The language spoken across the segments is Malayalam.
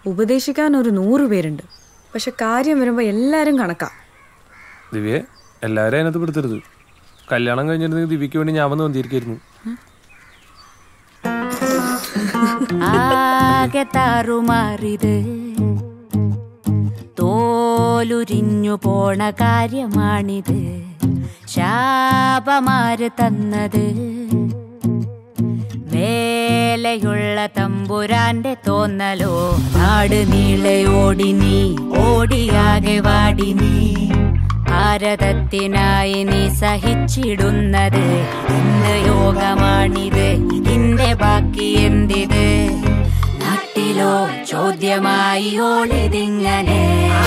ഉപദേശിക്കാൻ ഒരു നൂറ് പേരുണ്ട് പക്ഷെ കാര്യം വരുമ്പോൾ എല്ലാവരും കണക്കാ ദിവ്യെ എല്ലാവരും അതിനകത്ത് പെടുത്തരുത് കല്യാണം കഴിഞ്ഞിരുന്നെങ്കിൽ ദിവ്യക്ക് വേണ്ടി ഞാൻ വന്ന് വന്നിരിക്കായിരുന്നു ആകെ താറുമാറിത് തോലുരിഞ്ഞു പോണ കാര്യമാണിത് ശാപമാര് തന്നത് വേലയുള്ള തമ്പുരാന്റെ തോന്നലോ നാട് നീളെ ഓടി നീ ഓടിയാകെ വാടി നീ ഭാരതത്തിനായി നീ സഹിച്ചിടുന്നത് എന്ത് യോഗമാണിത് ഇതിന്റെ ബാക്കി എന്തിത് നാട്ടിലോ ചോദ്യമായി ഓളിതിങ്ങനെ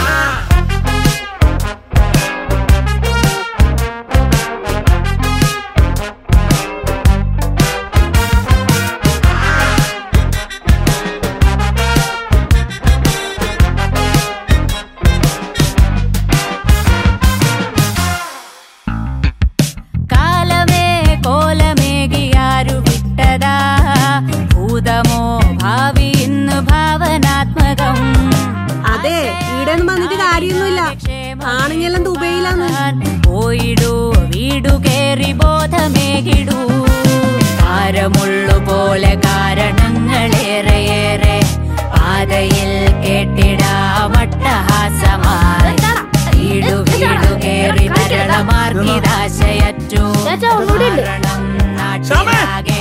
കാലമേ കോലമേകിയാരു വിട്ടതാ ഭൂതമോ ഭാവി ഇന്ന് ഭാവനാത്മകം അതെ ഇവിടെ ഒന്നും വന്നിട്ട് കാര്യമൊന്നുമില്ല ആണെങ്കിലും ദുബൈയിലാന്ന് പോയിടൂ വീടു കേറി ബോധമേകിടൂ ഭാരമുള്ളു പോലെ കാരണങ്ങളേറെയേറെ പാതയിൽ കേട്ടിടാമട്ടഹാസമാ വീടു വീടു കേറി ഭരണമാർഗിതാശയറ്റു കാരണം നാട്ടിലാകെ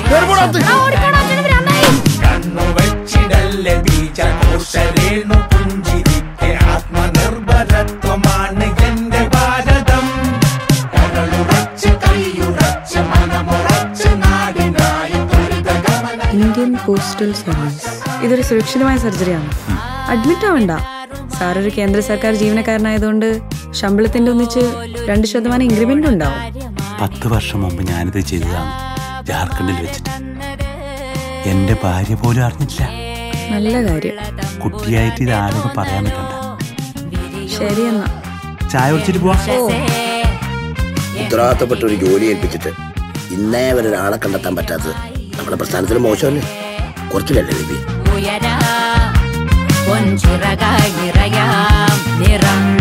കണ്ണു വെച്ചിടല്ലേ ബീജ കോശരേണു പുഞ്ചിരിക്കെ ആത്മനിർഭരത്വമാണ് എന്റെ ഭാരതം കരളുറച്ച് കൈയുറച്ച് മനമുറച്ച് നാടിനായി ത്വരിതഗമന ഇന്ത്യൻ പോസ്റ്റൽ സർവീസ് ഇതൊരു സുരക്ഷിതമായ സർജറിയാണ് അഡ്മിറ്റ് ആവണ്ട സാർ ഒരു കേന്ദ്ര സർക്കാർ ജീവനക്കാരനായതുകൊണ്ട് ശമ്പളത്തിന്റെ ഒന്നിച്ച് രണ്ട് ശതമാനം ഇൻക്രിമെന്റ് ഉണ്ടാവും പത്ത് വർഷം മുമ്പ് ഞാനിത് ചെയ്തതാണ് ജാർഖണ്ഡിൽ വെച്ചിട്ട് എന്റെ ഭാര്യ പോലും അറിഞ്ഞില്ല നല്ല കാര്യം കുട്ടിയായിട്ട് ഇത് ആരോടും പറയാൻ പറ്റണ്ട ശരി എന്നാ ചായ കുടിച്ചിട്ട് പോവാ ഉത്തരവാദിത്തപ്പെട്ട ഒരു ജോലി ഏൽപ്പിച്ചിട്ട് ഇന്നേ വരെ ഒരാളെ കണ്ടെത്താൻ പറ്റാത്തത് നമ്മുടെ പ്രസ്ഥാനത്തിന് മോശമല്ലേ കുറച്ചില്ലല്ലേ ബേബി ഉയരാ പൊൻചിറകായി നിറയാം നിറം